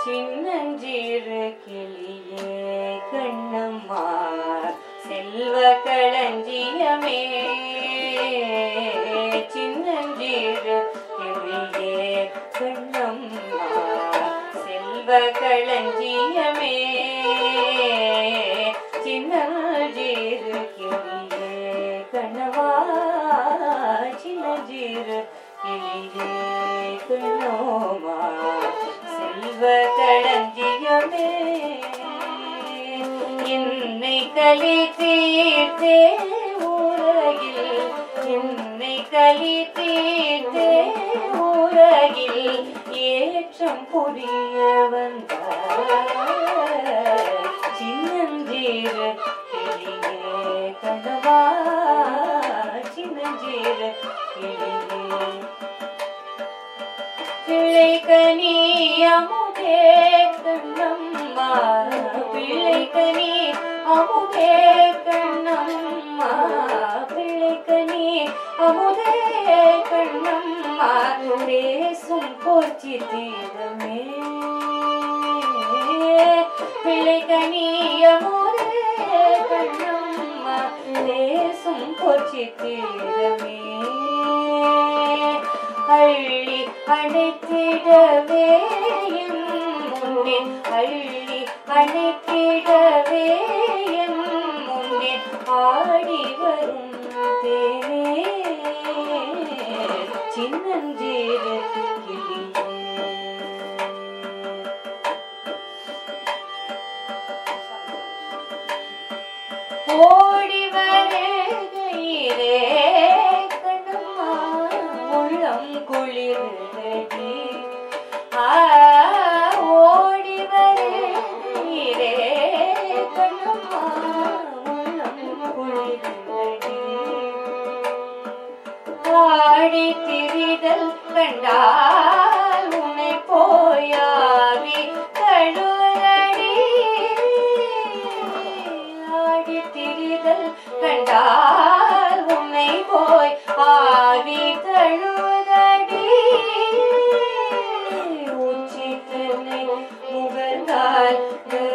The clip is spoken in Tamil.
சின்னஞ்சிறு கிளியே கண்ணம்மா செல்வ களஞ்சியமே சின்னஞ்சிறு கிளியே கண்ணம்மா செல்வ களஞ்சியமே சின்னஞ்சிறு கிளியே கண்ணவா சின்னஞ்சிறு கிளியே கண்ணோமா செல்வ களஞ்சியமே என்னை கலி தீர்த்தே உலகில் என்னை கலி தீர்த்தே உலகில் ஏற்றம் புரிய வந்த சின்னஞ்சீர கிளியே கனவா சின்னஞ்சீர கிளியே பிள்ளை கனி அமுதே கண்ணம்மா பிள்ளை கனி அமுதே கண்ணம்மா பிள்ளை கனி அமுதே கண்ணம்மா பேசும் போச்சி தீரமே பிள்ளை கனி அமுதே கண்ணம்மா பேசும் போச்சி தீரமே அள்ளி அணைத்திடவே என் முன்னே அள்ளி அணைத்திடவே என் முன்னே ஆடி வரும் தேனே சின்னஞ்சீர கிளியே ஓடி வருகையிலே கண்ணம்மா உள்ளம் குளிர்ந்தடி ஆ, ஓடி வருகையிலே கண்ணம்மா உள்ளம் குளிர்ந்தடி ஆடி திரிதல் கண்டால் உன்னை போயாவி கழுவடி ஆடி திரிதல் கண்டால் உன்னை போய் ஆவி தழுவதடி உச்சி தன்னை முகர்ந்தால்